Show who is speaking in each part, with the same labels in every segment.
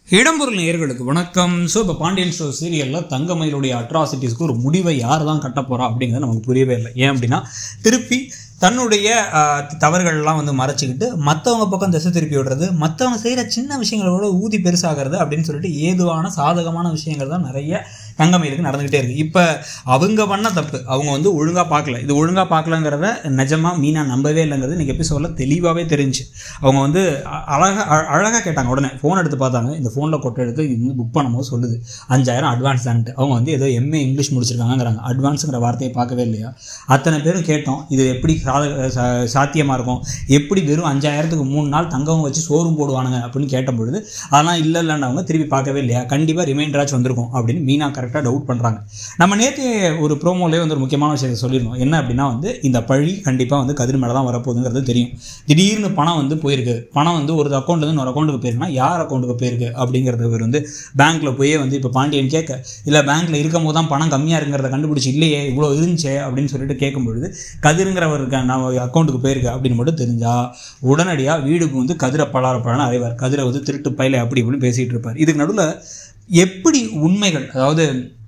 Speaker 1: இடம்பொருள் நேயர்களுக்கு வணக்கம் ஸோ இப்போ பாண்டியன் ஷோ சீரியலில் தங்கமயிலுடைய அட்ராசிட்டிஸ்க்கு ஒரு முடிவை யார் தான் கட்ட போகிறா அப்படிங்கிறது நமக்கு புரியவே இல்லை ஏன் அப்படின்னா திருப்பி தன்னுடைய ஆஹ், தவறுகள்லாம் வந்து மறைச்சிக்கிட்டு மற்றவங்க பக்கம் திசை திருப்பி விடுறது மற்றவங்க செய்கிற சின்ன விஷயங்களோட ஊதி பெருசாகிறது அப்படின்னு சொல்லிட்டு ஏதுவான சாதகமான விஷயங்கள் தான் நிறைய தங்கமயிலுக்கு நடந்துக்கிட்டே இருக்குது இப்போ அவங்க பண்ண தப்பு அவங்க வந்து ஒழுங்காக பார்க்கல இது ஒழுங்காக பார்க்கலங்கிறத நிஜமாக மீனா நம்பவே இல்லைங்கிறது இன்றைக்கி எபிசோடில் தெளிவாகவே தெரிஞ்சு அவங்க வந்து அ- அழகா அ- அழகா கேட்டாங்க உடனே ஃபோன் எடுத்து பார்த்தாங்க இந்த ஃபோனில் கொட்டை எடுத்து இது வந்து புக் பண்ணும்போது சொல்லுது அஞ்சாயிரம் அட்வான்ஸ் தான்ட்டு அவங்க வந்து ஏதோ எம்ஏ இங்கிலீஷ் முடிச்சிருக்காங்கங்கிறாங்க அட்வான்ஸுங்கிற வார்த்தையை பார்க்கவே இல்லையா அத்தனை பேரும் கேட்டோம் இது எப்படி சாத- சா- சாத்தியமாக இருக்கும் எப்படி வெறும் அஞ்சாயிரத்துக்கு மூணு நாள் தங்கம் வச்சு சோறும் போடுவானுங்க அப்படின்னு கேட்ட பொழுது அதெல்லாம் இல்லை இல்லைன்னு திருப்பி பார்க்கவே இல்லையா கண்டிப்பாக ரிமைண்டராச்சும் வந்திருக்கும் அப்படின்னு மீனா கரெக்டாக டவுட் பண்ணுறாங்க நம்ம நேற்று ஒரு ப்ரோமோலேயே வந்து ஒரு முக்கியமான விஷயத்தை சொல்லியிருந்தோம் என்ன அப்படின்னா வந்து இந்த பழி கண்டிப்பாக வந்து கதிர் மேலே தான் வரப்போகுதுங்கிறது தெரியும் திடீர்னு பணம் வந்து போயிருக்கு பணம் வந்து ஒரு அக்கௌண்ட்லேருந்து இன்னொரு அக்கௌண்ட்டுக்கு போயிருக்குன்னா யார் அக்கௌண்ட்டுக்கு போயிருக்கு அப்படிங்கிறது இவர் வந்து பேங்க்கில் போய் வந்து இப்போ பாண்டியன் கேட்க இல்லை பேங்க்கில் இருக்கும் போது தான் பணம் கம்மியாக இருக்குங்கிறத கண்டுபிடிச்சி இல்லையே இவ்வளோ இருந்துச்சே அப்படின்னு சொல்லிட்டு கேட்கும்பொழுது கதிருங்கிறவருக்கு நம்ம அக்கௌண்ட்டுக்கு போயிருக்கு அப்படின்னு மட்டும் தெரிஞ்சா உடனடியாக வீடுக்கு வந்து கதிரை பலார பழன்னு அறிவார் கதிரை வந்து திருட்டு பயில அப்படி இப்படின்னு பேசிகிட்டு இருப்பார் இதுக்கு நடுவில் எப்படி உண்மைகள் அதாவது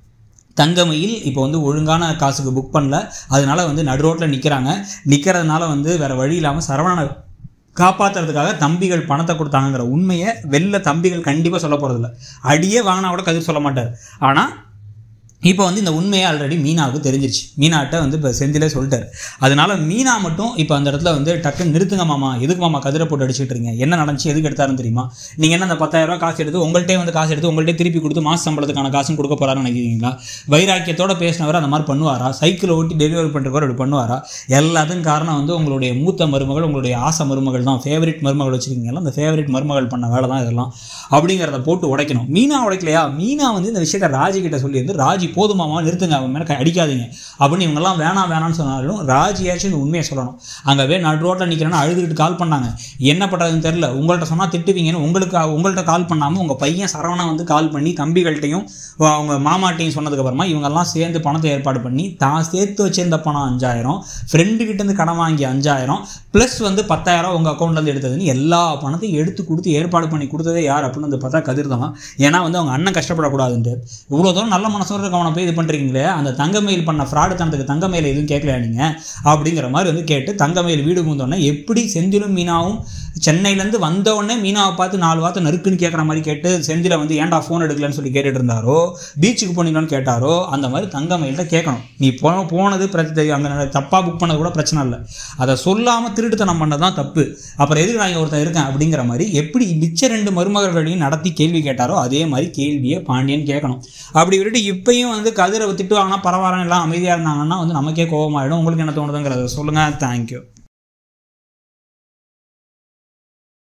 Speaker 1: தங்கமயில் இப்போ வந்து ஒழுங்கான காசுக்கு புக் பண்ணல அதனால வந்து நடு ரோட்டில் நிற்கிறாங்க நிற்கிறதுனால வந்து வேற வழி இல்லாமல் சரவணனை காப்பாற்றுறதுக்காக தம்பிகள் பணத்தை கொடுத்தாங்கங்கிற உண்மையை வெளில தம்பிகள் கண்டிப்பாக சொல்ல போகிறதில்ல அடியே வாங்கினா கூட கதிர் சொல்ல மாட்டார் ஆனால் இப்போ வந்து இந்த உண்மையை ஆல்ரெடி மீனாவுக்கு தெரிஞ்சிருச்சு மீனாட்ட வந்து இப்போ செந்திலே சொல்லிட்டாரு அதனால மீனா மட்டும் இப்போ அந்த இடத்துல வந்து டக்குன்னு நிறுத்துங்க மாமா எதுக்கு மாமா கதிரை போட்டு அடிச்சிட்டு இருக்கீங்க என்ன நடந்துச்சு எதுக்கு எடுத்தாருன்னு தெரியுமா நீங்கள் என்ன அந்த பத்தாயிரம் ரூபாய் காசு எடுத்து உங்கள்கிட்டே வந்து காசு எடுத்து உங்கள்கிட்ட திருப்பி கொடுத்து மாச சம்பளத்துக்கான காசும் கொடுக்க போறாருன்னு நினைக்கிறீங்களா வைராக்கியத்தோட பேசினவர் அந்த மாதிரி பண்ணுவாரா சைக்கிள் ஓட்டி டெலிவரி பண்ணுறவர் அப்படி பண்ணுவாரா எல்லாத்துக்கும் காரணம் வந்து உங்களுடைய மூத்த மருமகள் உங்களுடைய ஆசை மருமகள் தான் ஃபேவரட் மருமகள் வச்சுருக்கீங்களா அந்த ஃபேவரட் மருமகள் பண்ண வேலை தான் இதெல்லாம் அப்படிங்கிறத போட்டு உடைக்கணும் மீனா உடைக்கலையா மீனா வந்து இந்த விஷயத்தை ராஜி கிட்ட சொல்லியிருந்து ராஜி போதுமாமா நிறுத்துங்க அவன் மேலே அடிக்காதீங்க அப்படின்னு இவங்கெல்லாம் வேணாம் வேணாம்னு சொன்னாலும் ராஜியாச்சும் இந்த உண்மையை சொல்லணும் அங்கே வே நடு ரோட்டில் நிற்கிறேன்னு அழுதுகிட்டு கால் பண்ணாங்க என்ன பண்ணுறதுன்னு தெரில உங்கள்கிட்ட சொன்னால் திட்டுவீங்கன்னு உங்களுக்கு உங்கள்கிட்ட கால் பண்ணாமல் உங்கள் பையன் சரவணா வந்து கால் பண்ணி தம்பிகள்கிட்டையும் அவங்க மாமாட்டையும் சொன்னதுக்கப்புறமா இவங்கெல்லாம் சேர்ந்து பணத்தை ஏற்பாடு பண்ணி தான் சேர்த்து வச்சிருந்த பணம் அஞ்சாயிரம் ஃப்ரெண்டு கிட்டேருந்து கடன் வாங்கி அஞ்சாயிரம் ப்ளஸ் வந்து பத்தாயிரம் உங்கள் அக்கௌண்ட்லேருந்து எடுத்ததுன்னு எல்லா பணத்தையும் எடுத்து கொடுத்து ஏற்பாடு பண்ணி கொடுத்ததே யார் அப்படின்னு வந்து பார்த்தா கதிர் தான் ஏன்னா வந்து அவங்க அண்ணன் கஷ்டப்படக்கூடாதுன்ட்டு இவ்வளோ தூரம் நல்ல மனசோட இருக்க அவனை போய் இது பண்ணுறீங்களே அந்த தங்கமயில் பண்ண ஃப்ராடு தனத்துக்கு தங்கமயில் எதுவும் கேட்கலையா நீங்கள் அப்படிங்கிற மாதிரி வந்து கேட்டு தங்கமயில் வீடு பூந்தோடனே எப்படி செந்திலும் மீனாவும் சென்னையிலேருந்து வந்தோடனே மீனாவை பார்த்து நாலு வார்த்தை நறுக்குன்னு கேட்குற மாதிரி கேட்டு செந்தில வந்து ஏன்டா ஃபோன் எடுக்கலன்னு சொல்லி கேட்டுட்டு இருந்தாரோ பீச்சுக்கு போனீங்களான்னு கேட்டாரோ அந்த மாதிரி தங்கமயில்கிட்ட கேட்கணும் நீ போ போனது பிரச்சனை அங்கே தப்பாக புக் பண்ணது கூட பிரச்சனை இல்லை அதை சொல்லாமல் திருட்டுத்தனம் பண்ணது தான் தப்பு அப்புறம் எதுக்கு நான் இங்க ஒருத்தன் இருக்கேன் அப்படிங்கிற மாதிரி எப்படி மிச்ச ரெண்டு மருமகர்களையும் நடத்தி கேள்வி கேட்டாரோ அதே மாதிரி கேள்வியை பாண்டியன் கேட்கணும் அப்படி விட்டுட்டு இப்பயும் வந்து கதிரை திட்டுவாங்கன்னா பரவாயில்ல எல்லாம் அமைதியாக இருந்தாங்கன்னா வந்து நமக்கே கோபமாயிடும் உங்களுக்கு என்ன தோணுதுங்கிறத சொல்லுங்கள் தேங்க்யூ